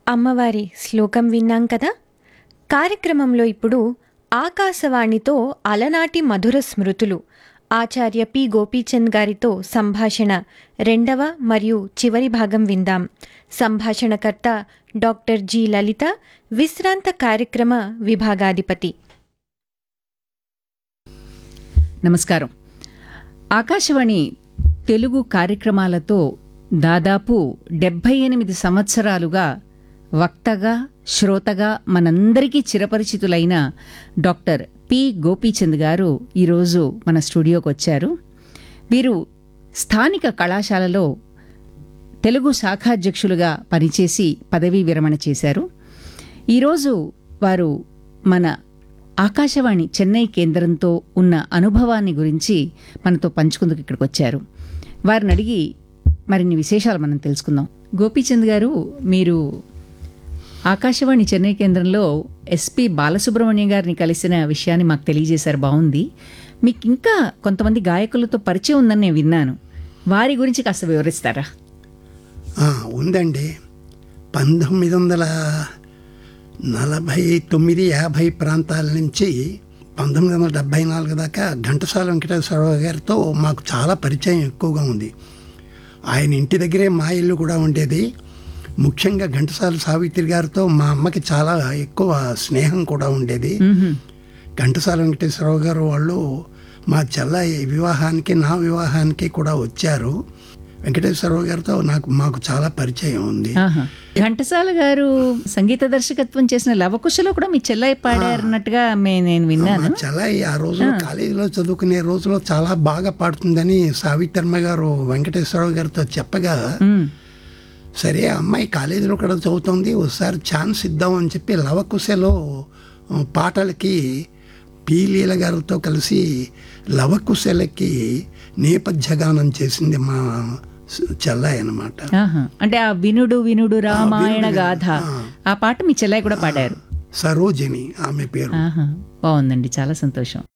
అమ్మవారి శ్లోకం విన్నాం కదా కార్యక్రమంలో ఇప్పుడు ఆకాశవాణితో అలనాటి మధుర స్మృతులు ఆచార్య పి గోపీచంద్ గారితో సంభాషణ రెండవ మరియు చివరి భాగం విందాం సంభాషణకర్త డాక్టర్ జి లలిత విశ్రాంత కార్యక్రమ విభాగాధిపతి నమస్కారం ఆకాశవాణి తెలుగు కార్యక్రమాలతో దాదాపు డెబ్భై ఎనిమిది సంవత్సరాలుగా వక్తగా శ్రోతగా మనందరికీ చిరపరిచితులైన డాక్టర్ పి గోపీచంద్ గారు ఈరోజు మన స్టూడియోకి వచ్చారు వీరు స్థానిక కళాశాలలో తెలుగు శాఖాధ్యక్షులుగా పనిచేసి పదవీ విరమణ చేశారు ఈరోజు వారు మన ఆకాశవాణి చెన్నై కేంద్రంతో ఉన్న అనుభవాన్ని గురించి మనతో పంచుకుందుకు ఇక్కడికి వచ్చారు వారిని అడిగి మరిన్ని విశేషాలు మనం తెలుసుకుందాం గోపీచంద్ గారు మీరు ఆకాశవాణి చెన్నై కేంద్రంలో ఎస్పి బాలసుబ్రహ్మణ్యం గారిని కలిసిన విషయాన్ని మాకు తెలియజేశారు బాగుంది మీకు ఇంకా కొంతమంది గాయకులతో పరిచయం ఉందని నేను విన్నాను వారి గురించి కాస్త వివరిస్తారా ఆ, ఉందండి పంతొమ్మిది వందల నలభై తొమ్మిది యాభై ప్రాంతాల నుంచి పంతొమ్మిది వందల డెబ్భై నాలుగు దాకా ఘంటసాల వెంకటేశ్వరరావు గారితో మాకు చాలా పరిచయం ఎక్కువగా ఉంది ఆయన ఇంటి దగ్గరే మా ఇల్లు కూడా ఉండేది ముఖ్యంగా ఘంటసాల సావిత్రి గారితో మా అమ్మకి చాలా ఎక్కువ స్నేహం కూడా ఉండేది ఘంటసాల వెంకటేశ్వరరావు గారు వాళ్ళు మా చెల్లయ్య వివాహానికి నా వివాహానికి కూడా వచ్చారు వెంకటేశ్వరరావు గారితో నాకు మాకు చాలా పరిచయం ఉంది ఆహా. ఘంటసాల గారు సంగీత దర్శకత్వం చేసిన లవకుశలో కూడా మీ చెల్లయ్య పాడారన్నట్టుగా మే నేను విన్నాను మా చెల్లయ్య ఆ రోజులో కాలేజీలో చదువుకునే రోజులో చాలా బాగా పాడుతుందని సావిత్రమ్మ గారు వెంకటేశ్వరరావు గారితో చెప్పగా ఉమ్. సరే ఆ అమ్మాయి కాలేజీలో కూడా చదువుతుంది ఒకసారి ఛాన్స్ ఇద్దాం అని చెప్పి లవకుశలో ఆ, పాటలకి పి లీల గారితో కలిసి లవకుశలకి నేపథ్య గానం చేసింది మా స- చెల్లయ్య అనమాట ఆహా. అంటే ఆ వినుడు వినుడు రామాయణ వినుడు, గాథ ఆ. ఆ పాట మీ చెల్లయ్య కూడా పాడారు సరోజిని ఆమె పేరు ఆహా. బాగుందండి చాలా సంతోషం